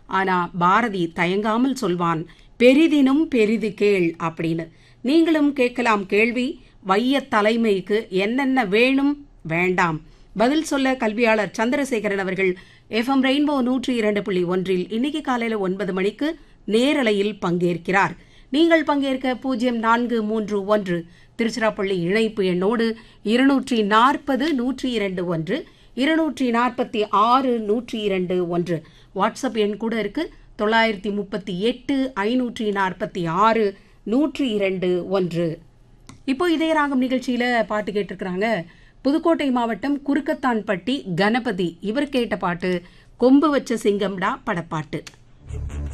ஆனா பாரதி தயங்காமல் சொல்வான் பெரிதினும் பெரிது கேள் அப்படின்னு நீங்களும் கேட்கலாம் கேள்வி வைய தலைமைக்கு என்னென்ன வேணும் வேண்டாம் பதில் சொல்ல கல்வியாளர் சந்திரசேகரன் அவர்கள் எஃப்எம் ரெயின்போ நூற்றி இரண்டு புள்ளி ஒன்றில் இன்னைக்கு காலையில ஒன்பது மணிக்கு நேரலையில் பங்கேற்கிறார் நீங்கள் பங்கேற்க பூஜ்ஜியம் நான்கு மூன்று ஒன்று திருச்சிராப்பள்ளி இணைப்பு எண்ணோடு இருநூற்றி நாற்பது நூற்றி இரண்டு ஒன்று இருநூற்றி நாற்பத்தி ஆறு நூற்றி இரண்டு ஒன்று வாட்ஸ்அப் எண் கூட இருக்கு தொள்ளாயிரத்தி முப்பத்தி எட்டு ஐநூற்றி நாற்பத்தி ஆறு நூற்றி இரண்டு ஒன்று இப்போ இதய ராகம் நிகழ்ச்சியில பாட்டு கேட்டிருக்கிறாங்க புதுக்கோட்டை மாவட்டம் குறுக்கத்தான்பட்டி கணபதி இவர் கேட்ட பாட்டு கொம்பு வச்ச சிங்கம்டா படப்பாட்டு